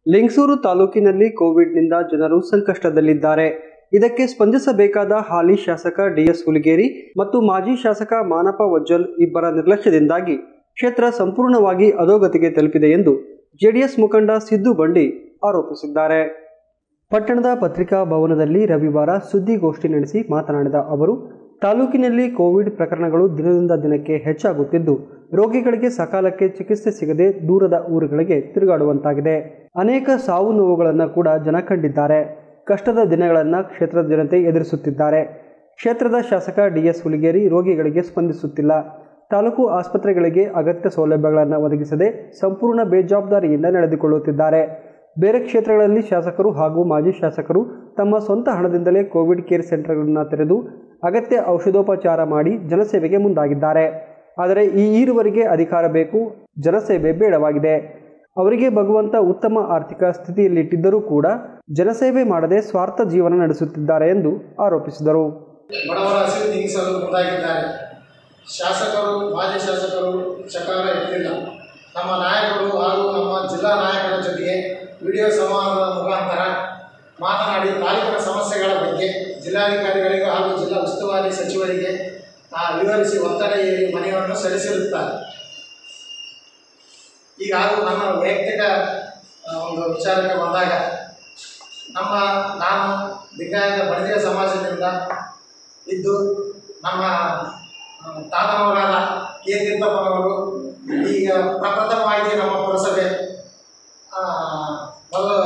ಲಿಂಗಸೂರು ತಾಲೂಕಿನಲ್ಲಿ ಕೋವಿಡ್ನಿಂದ ಜನರು ಸಂಕಷ್ಟದಲ್ಲಿದ್ದಾರೆ ಇದಕ್ಕೆ ಸ್ಪಂದಿಸಬೇಕಾದ ಹಾಲಿ ಶಾಸಕ ಡಿಎಸ್ ಹುಲಿಗೇರಿ ಮತ್ತು ಮಾಜಿ ಶಾಸಕ ಮಾನಪ್ಪ ವಜ್ಜಲ್ ಇಬ್ಬರ ನಿರ್ಲಕ್ಷ್ಯದಿಂದಾಗಿ ಕ್ಷೇತ್ರ ಸಂಪೂರ್ಣವಾಗಿ ಅಧೋಗತಿಗೆ ತಲುಪಿದೆ ಎಂದು ಜೆಡಿಎಸ್ ಮುಖಂಡ ಸಿದ್ದು ಬಂಡಿ ಆರೋಪಿಸಿದ್ದಾರೆ ಪಟ್ಟಣದ ಪತ್ರಿಕಾ ಭವನದಲ್ಲಿ ರವಿವಾರ ಸುದ್ದಿಗೋಷ್ಠಿ ನಡೆಸಿ ಮಾತನಾಡಿದ ಅವರು ತಾಲೂಕಿನಲ್ಲಿ ಕೋವಿಡ್ ಪ್ರಕರಣಗಳು ದಿನದಿಂದ ದಿನಕ್ಕೆ ಹೆಚ್ಚಾಗುತ್ತಿದ್ದು ರೋಗಿಗಳಿಗೆ ಸಕಾಲಕ್ಕೆ ಚಿಕಿತ್ಸೆ ಸಿಗದೆ ದೂರದ ಊರುಗಳಿಗೆ ತಿರುಗಾಡುವಂತಾಗಿದೆ ಅನೇಕ ಸಾವು ನೋವುಗಳನ್ನು ಕೂಡ ಜನ ಕಂಡಿದ್ದಾರೆ ಕಷ್ಟದ ದಿನಗಳನ್ನು ಕ್ಷೇತ್ರದ ಜನತೆ ಎದುರಿಸುತ್ತಿದ್ದಾರೆ ಕ್ಷೇತ್ರದ ಶಾಸಕ ಡಿಎಸ್ ಹುಲಿಗೇರಿ ರೋಗಿಗಳಿಗೆ ಸ್ಪಂದಿಸುತ್ತಿಲ್ಲ ತಾಲೂಕು ಆಸ್ಪತ್ರೆಗಳಿಗೆ ಅಗತ್ಯ ಸೌಲಭ್ಯಗಳನ್ನು ಒದಗಿಸದೆ ಸಂಪೂರ್ಣ ಬೇಜವಾಬ್ದಾರಿಯಿಂದ ನಡೆದುಕೊಳ್ಳುತ್ತಿದ್ದಾರೆ ಬೇರೆ ಕ್ಷೇತ್ರಗಳಲ್ಲಿ ಶಾಸಕರು ಹಾಗೂ ಮಾಜಿ ಶಾಸಕರು ತಮ್ಮ ಸ್ವಂತ ಹಣದಿಂದಲೇ ಕೋವಿಡ್ ಕೇರ್ ಸೆಂಟರ್ಗಳನ್ನು ತೆರೆದು ಅಗತ್ಯ ಔಷಧೋಪಚಾರ ಮಾಡಿ ಜನಸೇವೆಗೆ ಮುಂದಾಗಿದ್ದಾರೆ ಆದರೆ ಈ ಈರುವರೆಗೆ ಅಧಿಕಾರ ಬೇಕು ಜನಸೇವೆ ಬೇಡವಾಗಿದೆ ಅವರಿಗೆ ಭಗವಂತ ಉತ್ತಮ ಆರ್ಥಿಕ ಸ್ಥಿತಿಯಲ್ಲಿಟ್ಟಿದ್ದರೂ ಕೂಡ ಜನಸೇವೆ ಮಾಡದೆ ಸ್ವಾರ್ಥ ಜೀವನ ನಡೆಸುತ್ತಿದ್ದಾರೆ ಎಂದು ಆರೋಪಿಸಿದರು ಬಡವರ ಹಸಿವು ನೀಗಿಸಲು ಮುಂದಾಗಿದ್ದಾರೆ ಶಾಸಕರು ಮಾಜಿ ಶಾಸಕರು ಚಕಾರ ಎತ್ತಿಲ್ಲ ನಮ್ಮ ನಾಯಕರು ಹಾಗೂ ನಮ್ಮ ಜಿಲ್ಲಾ ನಾಯಕರ ಜೊತೆಗೆ ವಿಡಿಯೋ ಸಂವಾದದ ಮುಖಾಂತರ ಮಾತನಾಡಿ ತಾಲೂಕಿನ ಸಮಸ್ಯೆಗಳ ಬಗ್ಗೆ ಜಿಲ್ಲಾಧಿಕಾರಿಗಳಿಗೆ ಹಾಗೂ ಜಿಲ್ಲಾ ಉಸ್ತುವಾರಿ ಸಚಿವರಿಗೆ ಆ, ವಿವರಿಸಿ ಒತ್ತಡ ಏರಿ ಮನವಿಯನ್ನು ಸಲ್ಲಿಸಿರುತ್ತಾರೆ ಈಗ ಹಾಗೂ ನನ್ನ ವೈಯಕ್ತಿಕ ಆ, ಒಂದು ವಿಚಾರಕ್ಕೆ ಬಂದಾಗ ನಮ್ಮ ನಾನು ಲಿಂಗಾಯತ ಬಣಜಿಗ ಸಮಾಜದಿಂದ ಇದ್ದು ನಮ್ಮ ಆ, ತಾತನವರಾದ ಕೆ ತೀರ್ಥಪ್ಪನವರು ಈಗ ಪ್ರಪ್ರಥಮವಾಗಿ ನಮ್ಮ ಪುರಸಭೆ ಆ, ಮೊದಲು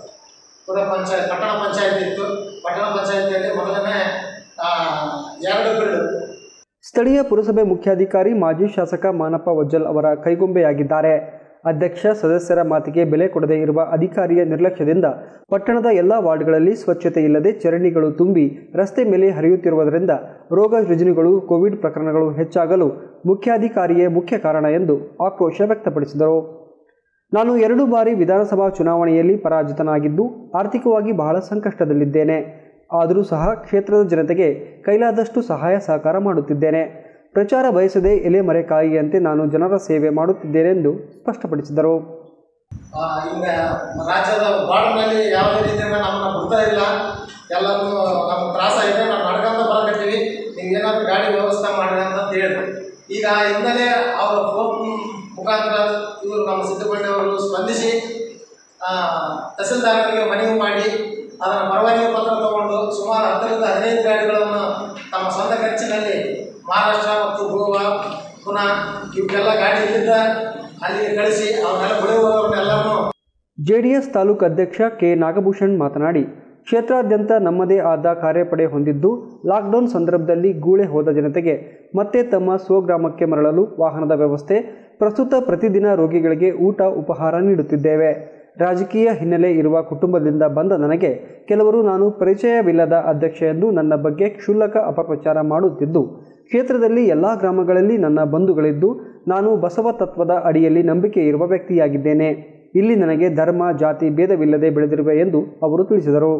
ಪುರ ಪಂಚಾಯತ್ ಪಟ್ಟಣ ಪಂಚಾಯತ್ ಇತ್ತು ಪಟ್ಟಣ ಪಂಚಾಯತಿಯಲ್ಲಿ ಮೊದಲನೇ ಆ, ಎರಡು ಬಿಲ್ಡು ಸ್ಥಳೀಯ ಪುರಸಭೆ ಮುಖ್ಯಾಧಿಕಾರಿ ಮಾಜಿ ಶಾಸಕ ಮಾನಪ್ಪ ವಜ್ಜಲ್ ಅವರ ಕೈಗೊಂಬೆಯಾಗಿದ್ದಾರೆ ಅಧ್ಯಕ್ಷ ಸದಸ್ಯರ ಮಾತಿಗೆ ಬೆಲೆ ಕೊಡದೇ ಇರುವ ಅಧಿಕಾರಿಯ ನಿರ್ಲಕ್ಷ್ಯದಿಂದ ಪಟ್ಟಣದ ಎಲ್ಲ ವಾರ್ಡ್ಗಳಲ್ಲಿ ಸ್ವಚ್ಛತೆ ಇಲ್ಲದೆ ಚರಂಡಿಗಳು ತುಂಬಿ ರಸ್ತೆ ಮೇಲೆ ಹರಿಯುತ್ತಿರುವುದರಿಂದ ರೋಗ ರುಜಿನಗಳು ಕೋವಿಡ್ ಪ್ರಕರಣಗಳು ಹೆಚ್ಚಾಗಲು ಮುಖ್ಯಾಧಿಕಾರಿಯೇ ಮುಖ್ಯ ಕಾರಣ ಎಂದು ಆಕ್ರೋಶ ವ್ಯಕ್ತಪಡಿಸಿದರು ನಾನು ಎರಡು ಬಾರಿ ವಿಧಾನಸಭಾ ಚುನಾವಣೆಯಲ್ಲಿ ಪರಾಜಿತನಾಗಿದ್ದು ಆರ್ಥಿಕವಾಗಿ ಬಹಳ ಸಂಕಷ್ಟದಲ್ಲಿದ್ದೇನೆ ಆದರೂ ಸಹ ಕ್ಷೇತ್ರದ ಜನತೆಗೆ ಕೈಲಾದಷ್ಟು ಸಹಾಯ ಸಹಕಾರ ಮಾಡುತ್ತಿದ್ದೇನೆ ಪ್ರಚಾರ ಬಯಸದೆ ಎಲೆ ಮರೆಕಾಯಿಯಂತೆ ನಾನು ಜನರ ಸೇವೆ ಮಾಡುತ್ತಿದ್ದೇನೆ ಎಂದು ಸ್ಪಷ್ಟಪಡಿಸಿದರು ಆ, ಈಗ ರಾಜ್ಯದ ಬಾರ್ಡರ್ನಲ್ಲಿ ಯಾವುದೇ ರೀತಿಯಿಂದ ನಮ್ಮನ್ನು ಬಿಡ್ತಾ ಇಲ್ಲ ಎಲ್ಲರೂ ನಮ್ಗೆ ತ್ರಾಸ ಇದೆ ನಾವು ನಡ್ಕೊಂತ ಬರಕತ್ತೀವಿ ನೀವು ಏನಾದರೂ ಗಾಡಿ ವ್ಯವಸ್ಥೆ ಮಾಡಿ ಅಂತ ಹೇಳಿದ್ರು ಈಗ ಹಿಂದಲೇ ಅವರ ಫೋನ್ ಮುಖಾಂತರ ಇವರು ನಮ್ಮ ಸಿದ್ದಪಳ್ಳಿ ಅವರು ಸ್ಪಂದಿಸಿ ಆ, ತಹಸೀಲ್ದಾರರಿಗೆ ಮನವಿ ಮಾಡಿ ಅದರ ಪರವಾನಗಿ ಪತ್ರ ತಗೊಂಡು ಸುಮಾರು ಹತ್ತರಿಂದ ಹದಿನೈದು ಗಾಡಿಗಳನ್ನು ತಮ್ಮ ಸ್ವಂತ ಖರ್ಚಿನಲ್ಲಿ ಮಹಾರಾಷ್ಟ್ರ ಮತ್ತು ಗೋವಾ ಪುನಃ ಇವಕ್ಕೆಲ್ಲ ಗಾಡಿ ಇಲ್ಲಿದ್ದ ಅಲ್ಲಿಗೆ ಕಳಿಸಿ ಅವನ್ನೆಲ್ಲ ಉಳಿಯುವವರನ್ನೆಲ್ಲರೂ ಜೆಡಿಎಸ್ ತಾಲೂಕು ಅಧ್ಯಕ್ಷ ಕೆ ನಾಗಭೂಷಣ್ ಮಾತನಾಡಿ ಕ್ಷೇತ್ರಾದ್ಯಂತ ನಮ್ಮದೇ ಆದ ಕಾರ್ಯಪಡೆ ಹೊಂದಿದ್ದು ಲಾಕ್ಡೌನ್ ಸಂದರ್ಭದಲ್ಲಿ ಗೂಳೆ ಹೋದ ಜನತೆಗೆ ಮತ್ತೆ ತಮ್ಮ ಸ್ವಗ್ರಾಮಕ್ಕೆ ಮರಳಲು ವಾಹನದ ವ್ಯವಸ್ಥೆ ಪ್ರಸ್ತುತ ಪ್ರತಿದಿನ ರೋಗಿಗಳಿಗೆ ಊಟ ಉಪಹಾರ ನೀಡುತ್ತಿದ್ದೇವೆ ರಾಜಕೀಯ ಹಿನ್ನೆಲೆ ಇರುವ ಕುಟುಂಬದಿಂದ ಬಂದ ನನಗೆ ಕೆಲವರು ನಾನು ಪರಿಚಯವಿಲ್ಲದ ಅಧ್ಯಕ್ಷ ಎಂದು ನನ್ನ ಬಗ್ಗೆ ಕ್ಷುಲ್ಲಕ ಅಪಪ್ರಚಾರ ಮಾಡುತ್ತಿದ್ದು ಕ್ಷೇತ್ರದಲ್ಲಿ ಎಲ್ಲ ಗ್ರಾಮಗಳಲ್ಲಿ ನನ್ನ ಬಂಧುಗಳಿದ್ದು ನಾನು ಬಸವ ತತ್ವದ ಅಡಿಯಲ್ಲಿ ನಂಬಿಕೆ ಇರುವ ವ್ಯಕ್ತಿಯಾಗಿದ್ದೇನೆ ಇಲ್ಲಿ ನನಗೆ ಧರ್ಮ ಜಾತಿ ಭೇದವಿಲ್ಲದೆ ಬೆಳೆದಿರುವೆ ಎಂದು ಅವರು ತಿಳಿಸಿದರು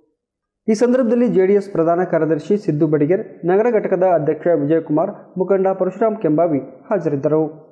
ಈ ಸಂದರ್ಭದಲ್ಲಿ ಜೆಡಿಎಸ್ ಪ್ರಧಾನ ಕಾರ್ಯದರ್ಶಿ ಸಿದ್ದು ಬಡಿಗೇರ್ ನಗರ ಘಟಕದ ಅಧ್ಯಕ್ಷ ವಿಜಯಕುಮಾರ್ ಮುಖಂಡ ಪರಶುರಾಮ್ ಕೆಂಬಾವಿ ಹಾಜರಿದ್ದರು